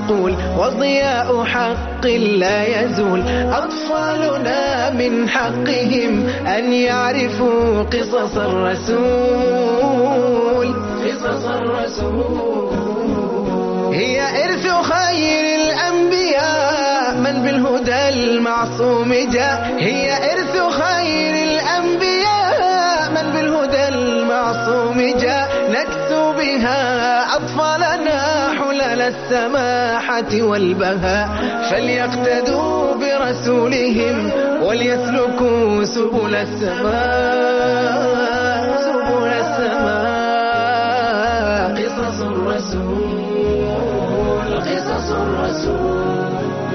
معقول وضياء حق لا يزول أطفالنا من حقهم أن يعرفوا قصص الرسول قصص الرسول هي إرث خير الأنبياء من بالهدى المعصوم جاء هي إرث خير الأنبياء من بالهدى المعصوم جاء نكسو بها أطفالنا حلل السماحة والبهاء فليقتدوا برسولهم وليسلكوا سبل السماء سبل السماء قصص الرسول قصص الرسول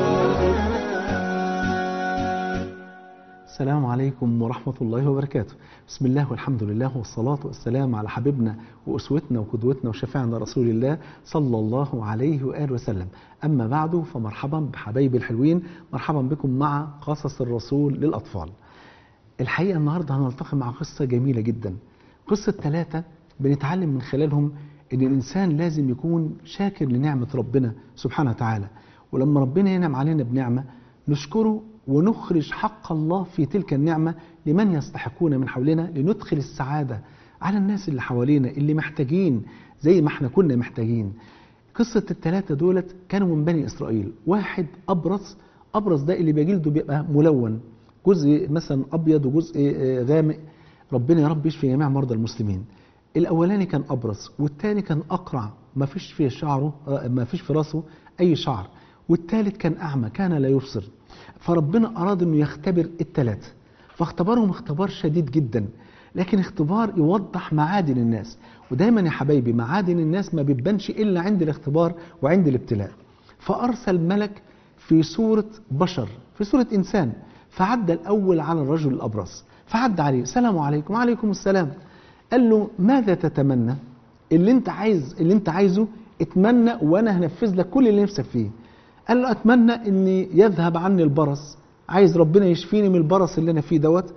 السلام عليكم ورحمة الله وبركاته بسم الله والحمد لله والصلاة والسلام على حبيبنا وأسوتنا وقدوتنا وشفيعنا رسول الله صلى الله عليه وآله وسلم أما بعد فمرحبا بحبايبي الحلوين مرحبا بكم مع قصص الرسول للأطفال الحقيقة النهاردة هنلتقي مع قصة جميلة جدا قصة ثلاثة بنتعلم من خلالهم ان الانسان لازم يكون شاكر لنعمة ربنا سبحانه وتعالى ولما ربنا ينعم علينا بنعمة نشكره ونخرج حق الله في تلك النعمة لمن يستحقون من حولنا لندخل السعادة على الناس اللي حوالينا اللي محتاجين زي ما احنا كنا محتاجين قصة الثلاثة دولت كانوا من بني إسرائيل واحد أبرص أبرص ده اللي بجلده بيبقى ملون جزء مثلا أبيض وجزء آه، غامق ربنا يا رب يشفي جميع مرضى المسلمين الاولاني كان ابرص والتاني كان اقرع ما فيش في شعره آه، ما فيش في راسه اي شعر والتالت كان اعمى كان لا يبصر فربنا اراد انه يختبر الثلاثه فاختبرهم اختبار شديد جدا لكن اختبار يوضح معادن الناس ودايما يا حبايبي معادن الناس ما بتبانش الا عند الاختبار وعند الابتلاء فارسل ملك في صوره بشر في صوره انسان فعدى الاول على الرجل الابرص فعدى عليه السلام عليكم وعليكم السلام قال له ماذا تتمنى اللي انت عايز اللي انت عايزه اتمنى وانا هنفذ لك كل اللي نفسك فيه قال له اتمنى ان يذهب عني البرص عايز ربنا يشفيني من البرص اللي انا فيه دوت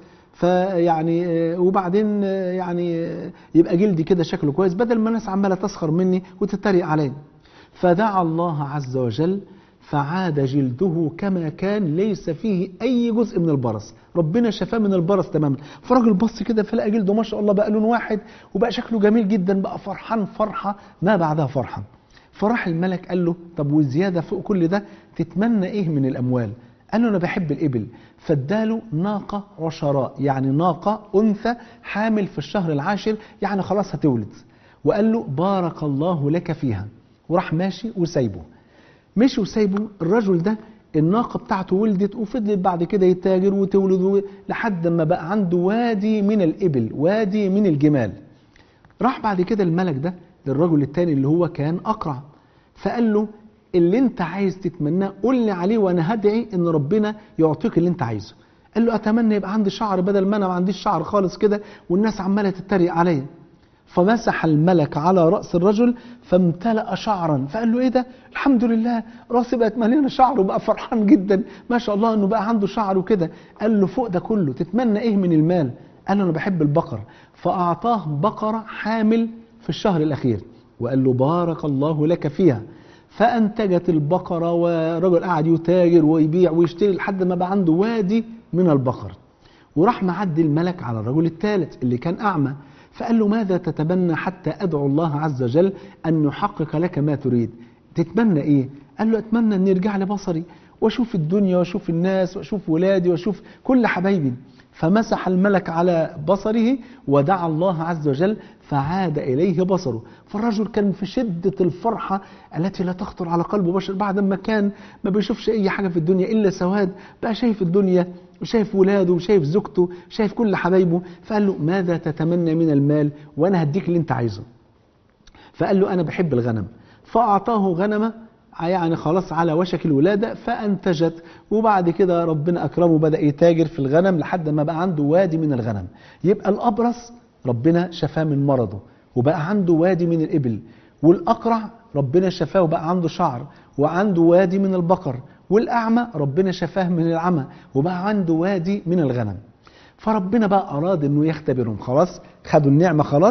فيعني آه، وبعدين آه، يعني آه، يبقى جلدي كده شكله كويس بدل ما الناس عماله تسخر مني وتتريق عليا فدعا الله عز وجل فعاد جلده كما كان ليس فيه اي جزء من البرص ربنا شفاه من البرص تماما فالراجل بص كده فلقى جلده ما شاء الله بقى لون واحد وبقى شكله جميل جدا بقى فرحان فرحه ما بعدها فرحه فراح الملك قال له طب وزياده فوق كل ده تتمنى ايه من الاموال قال له انا بحب الابل فاداله ناقه رشراء يعني ناقه انثى حامل في الشهر العاشر يعني خلاص هتولد وقال له بارك الله لك فيها وراح ماشي وسايبه مشي وسايبه الرجل ده الناقة بتاعته ولدت وفضلت بعد كده يتاجر وتولد و- لحد ما بقى عنده وادي من الإبل وادي من الجمال راح بعد كده الملك ده للرجل التاني اللي هو كان أقرع فقال له اللي انت عايز تتمناه قول لي عليه وانا هدعي ان ربنا يعطيك اللي انت عايزه قال له اتمنى يبقى عندي شعر بدل ما انا ما عنديش شعر خالص كده والناس عماله تتريق عليا فمسح الملك على رأس الرجل فامتلأ شعرا فقال له ايه ده الحمد لله راسي بقت مليانه شعر وبقى فرحان جدا ما شاء الله انه بقى عنده شعر وكده قال له فوق ده كله تتمنى ايه من المال قال له انا بحب البقر فاعطاه بقره حامل في الشهر الاخير وقال له بارك الله لك فيها فانتجت البقره والرجل قعد يتاجر ويبيع ويشتري لحد ما بقى عنده وادي من البقر وراح معدي الملك على الرجل الثالث اللي كان أعمى فقال له ماذا تتمنى حتى أدعو الله عز وجل أن يحقق لك ما تريد تتمنى إيه؟ قال له أتمنى أن يرجع لي بصري وأشوف الدنيا وأشوف الناس وأشوف ولادي وأشوف كل حبايبي فمسح الملك على بصره ودعا الله عز وجل فعاد إليه بصره فالرجل كان في شدة الفرحة التي لا تخطر على قلب بشر بعد ما كان ما بيشوفش أي حاجة في الدنيا إلا سواد بقى شايف الدنيا وشايف ولاده وشايف زوجته شايف كل حبايبه فقال له ماذا تتمنى من المال وأنا هديك اللي أنت عايزه فقال له أنا بحب الغنم فأعطاه غنمة يعني خلاص على وشك الولادة فأنتجت وبعد كده ربنا أكرمه بدأ يتاجر في الغنم لحد ما بقى عنده وادي من الغنم يبقى الأبرص ربنا شفاه من مرضه وبقى عنده وادي من الإبل والأقرع ربنا شفاه وبقى عنده شعر وعنده وادي من البقر والأعمى ربنا شفاه من العمى وبقى عنده وادي من الغنم فربنا بقى أراد أنه يختبرهم خلاص خدوا النعمة خلاص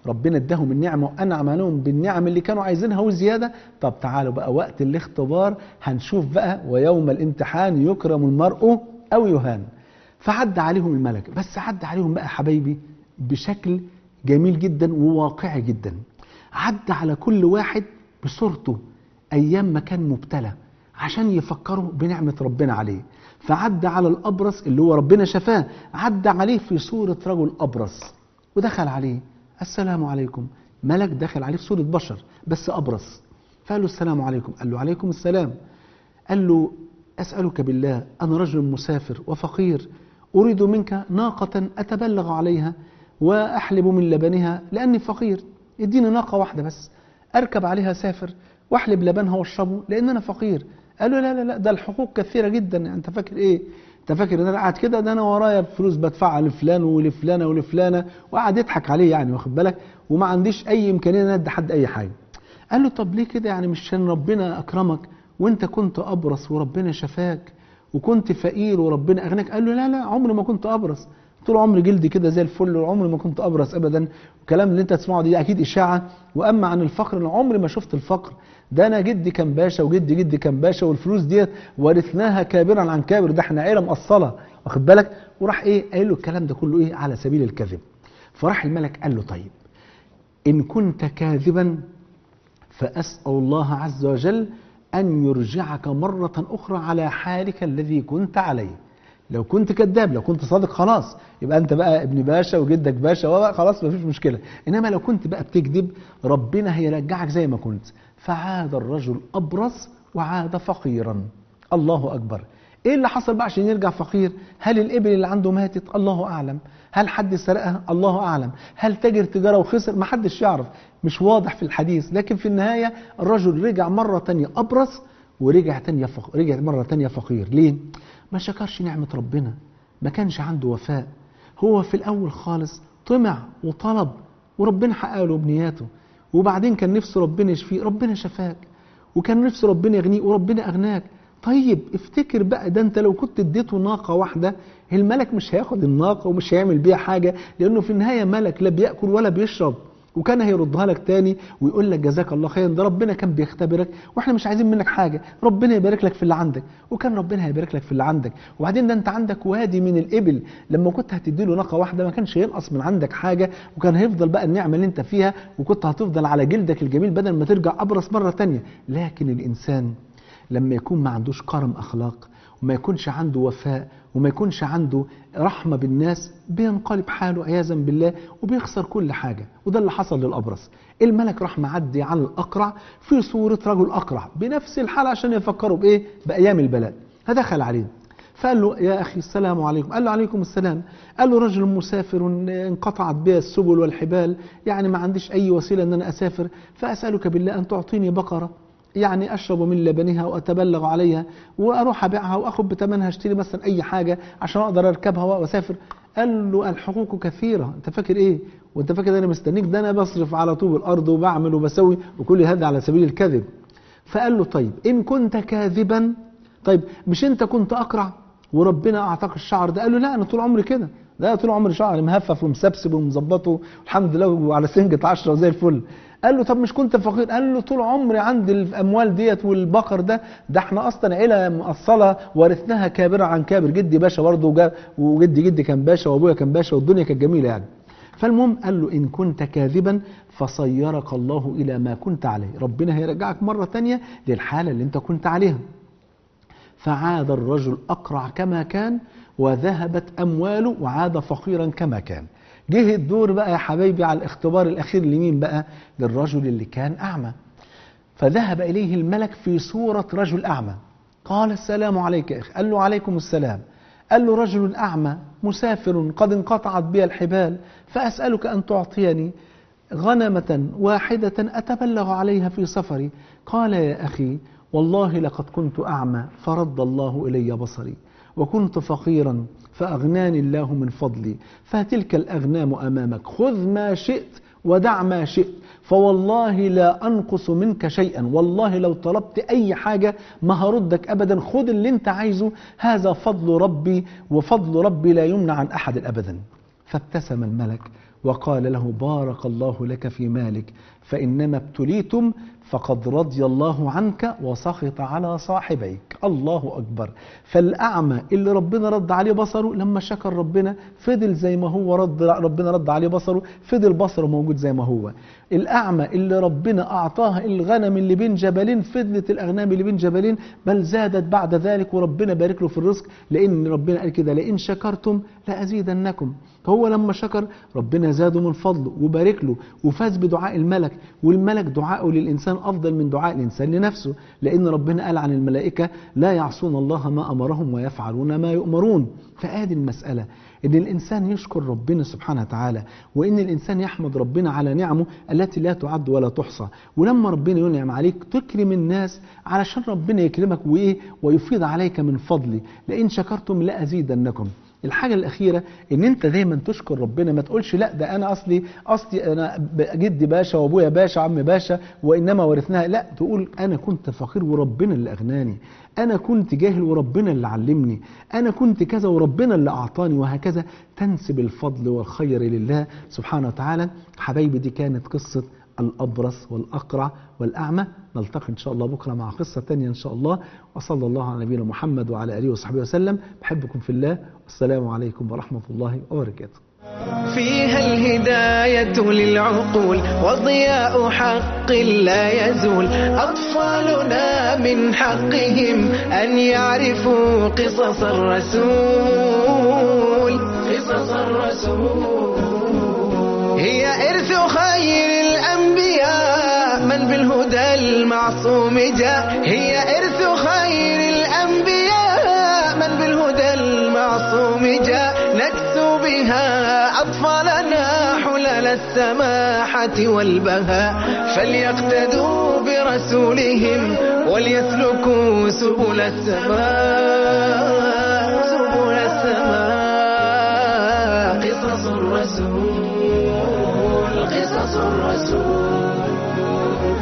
ربنا اداهم النعمة وأنعم عليهم بالنعم اللي كانوا عايزينها وزيادة طب تعالوا بقى وقت الاختبار هنشوف بقى ويوم الامتحان يكرم المرء أو يهان فعد عليهم الملك بس عد عليهم بقى حبايبي بشكل جميل جدا وواقعي جدا عد على كل واحد بصورته أيام ما كان مبتلى عشان يفكروا بنعمة ربنا عليه فعد على الأبرص اللي هو ربنا شفاه عد عليه في صورة رجل أبرص ودخل عليه السلام عليكم ملك دخل عليه في صورة بشر بس أبرص فقال له السلام عليكم قال له عليكم السلام قال له أسألك بالله أنا رجل مسافر وفقير أريد منك ناقة أتبلغ عليها وأحلب من لبنها لأني فقير اديني ناقة واحدة بس أركب عليها سافر وأحلب لبنها واشربه لأن أنا فقير قال له لا لا لا ده الحقوق كثيرة جدا يعني أنت فاكر إيه أنت فاكر إن أنا قاعد كده ده أنا ورايا فلوس بدفعها لفلان ولفلانة ولفلانة وقعد يضحك عليه يعني واخد بالك وما عنديش أي إمكانية إن أنا أدي حد أي حاجة قال له طب ليه كده يعني مش عشان ربنا أكرمك وأنت كنت أبرص وربنا شفاك وكنت فقير وربنا أغناك قال له لا لا عمري ما كنت أبرص طول عمري جلدي كده زي الفل وعمري ما كنت ابرص ابدا الكلام اللي انت تسمعه دي اكيد اشاعه واما عن الفقر انا عمري ما شفت الفقر ده انا جدي كان باشا وجدي جدي كان باشا والفلوس ديت ورثناها كابرا عن كابر ده احنا عيله مقصله واخد بالك وراح ايه قايل له الكلام ده كله ايه على سبيل الكذب فراح الملك قال له طيب ان كنت كاذبا فاسال الله عز وجل ان يرجعك مره اخرى على حالك الذي كنت عليه لو كنت كذاب لو كنت صادق خلاص يبقى انت بقى ابن باشا وجدك باشا خلاص مفيش مشكله انما لو كنت بقى بتكذب ربنا هيرجعك زي ما كنت فعاد الرجل ابرص وعاد فقيرا الله اكبر ايه اللي حصل بقى عشان يرجع فقير هل الابل اللي عنده ماتت الله اعلم هل حد سرقها الله اعلم هل تاجر تجاره وخسر ما حدش يعرف مش واضح في الحديث لكن في النهايه الرجل رجع مره تانية ابرص ورجع تانية فق... رجع مره تانية فقير ليه ما شكرش نعمة ربنا ما كانش عنده وفاء هو في الأول خالص طمع وطلب وربنا حقق له بنياته وبعدين كان نفسه ربنا يشفيه ربنا شفاك وكان نفسه ربنا يغنيه وربنا أغناك طيب افتكر بقى ده انت لو كنت اديته ناقة واحدة الملك مش هياخد الناقة ومش هيعمل بيها حاجة لأنه في النهاية ملك لا بيأكل ولا بيشرب وكان هيردها لك تاني ويقول لك جزاك الله خيرا ده ربنا كان بيختبرك واحنا مش عايزين منك حاجه ربنا يبارك لك في اللي عندك وكان ربنا هيبارك لك في اللي عندك وبعدين ده انت عندك وادي من الابل لما كنت هتدي له ناقه واحده ما كانش هينقص من عندك حاجه وكان هيفضل بقى النعمه اللي انت فيها وكنت هتفضل على جلدك الجميل بدل ما ترجع ابرص مره تانية لكن الانسان لما يكون ما عندوش كرم اخلاق وما يكونش عنده وفاء وما يكونش عنده رحمة بالناس بينقلب حاله عياذا بالله وبيخسر كل حاجة وده اللي حصل للأبرص الملك راح معدي على الأقرع في صورة رجل أقرع بنفس الحالة عشان يفكروا بإيه بأيام البلاء فدخل عليه فقال له يا أخي السلام عليكم قال له عليكم السلام قال له رجل مسافر انقطعت بها السبل والحبال يعني ما عنديش أي وسيلة أن أنا أسافر فأسألك بالله أن تعطيني بقرة يعني اشرب من لبنها واتبلغ عليها واروح ابيعها واخد بثمنها اشتري مثلا اي حاجه عشان اقدر اركبها واسافر قال له الحقوق كثيره انت فاكر ايه وانت فاكر انا مستنيك ده انا بصرف على طوب الارض وبعمل وبسوي وكل هذا على سبيل الكذب فقال له طيب ان كنت كاذبا طيب مش انت كنت اقرع وربنا اعطاك الشعر ده قال له لا انا طول عمري كده ده طول عمري شعري مهفف ومسبسب ومظبطه الحمد لله وعلى سنجة عشرة وزي الفل قال له طب مش كنت فقير قال له طول عمري عندي الاموال ديت والبقر ده ده احنا اصلا عيله مؤصله ورثناها كابره عن كابر جدي باشا برضه وجدي جدي كان باشا وابويا كان باشا والدنيا كانت جميله يعني فالمهم قال له ان كنت كاذبا فصيرك الله الى ما كنت عليه ربنا هيرجعك مره تانية للحاله اللي انت كنت عليها فعاد الرجل اقرع كما كان وذهبت امواله وعاد فقيرا كما كان جه الدور بقى يا حبايبي على الاختبار الاخير لمين بقى للرجل اللي كان اعمى فذهب اليه الملك في صوره رجل اعمى قال السلام عليك يا اخي قال له عليكم السلام قال له رجل اعمى مسافر قد انقطعت بي الحبال فاسالك ان تعطيني غنمه واحده اتبلغ عليها في سفري قال يا اخي والله لقد كنت اعمى فرد الله الي بصري وكنت فقيرا فأغناني الله من فضلي فتلك الأغنام أمامك خذ ما شئت ودع ما شئت فوالله لا أنقص منك شيئا والله لو طلبت أي حاجة ما هردك أبدا خذ اللي أنت عايزه هذا فضل ربي وفضل ربي لا يمنع عن أحد أبدا فابتسم الملك وقال له بارك الله لك في مالك فإنما ابتليتم فقد رضي الله عنك وسخط على صاحبيك الله أكبر فالأعمى اللي ربنا رد عليه بصره لما شكر ربنا فضل زي ما هو رد ربنا رد عليه بصره فضل بصره موجود زي ما هو الأعمى اللي ربنا أعطاه الغنم اللي بين جبلين فضلت الأغنام اللي بين جبلين بل زادت بعد ذلك وربنا بارك له في الرزق لأن ربنا قال كده لئن شكرتم لأزيدنكم هو لما شكر ربنا زاده من فضله وبارك له وفاز بدعاء الملك والملك دعاءه للإنسان أفضل من دعاء الإنسان لنفسه لأن ربنا قال عن الملائكة لا يعصون الله ما أمرهم ويفعلون ما يؤمرون فآدي المسألة ان الانسان يشكر ربنا سبحانه وتعالى وان الانسان يحمد ربنا على نعمه التي لا تعد ولا تحصى ولما ربنا ينعم عليك تكرم الناس علشان ربنا يكرمك وايه ويفيض عليك من فضله لئن شكرتم لازيدنكم الحاجة الأخيرة إن أنت دايما تشكر ربنا ما تقولش لا ده أنا أصلي أصلي أنا جدي باشا وأبويا باشا عم باشا وإنما ورثناها لا تقول أنا كنت فقير وربنا اللي أغناني أنا كنت جاهل وربنا اللي علمني أنا كنت كذا وربنا اللي أعطاني وهكذا تنسب الفضل والخير لله سبحانه وتعالى حبايبي دي كانت قصة الأبرص والأقرع والأعمى نلتقي إن شاء الله بكرة مع قصة تانية إن شاء الله وصلى الله على نبينا محمد وعلى آله وصحبه وسلم بحبكم في الله والسلام عليكم ورحمة الله وبركاته فيها الهداية للعقول وضياء حق لا يزول أطفالنا من حقهم أن يعرفوا قصص الرسول قصص الرسول هي إرث خير الأنبياء من بالهدى المعصوم جاء هي إرث خير الأنبياء من بالهدى المعصوم جاء نكسو بها أطفالنا حلل السماحة والبهاء فليقتدوا برسولهم وليسلكوا سبل السماء سبل السماء قصص الرسول قصص الرسول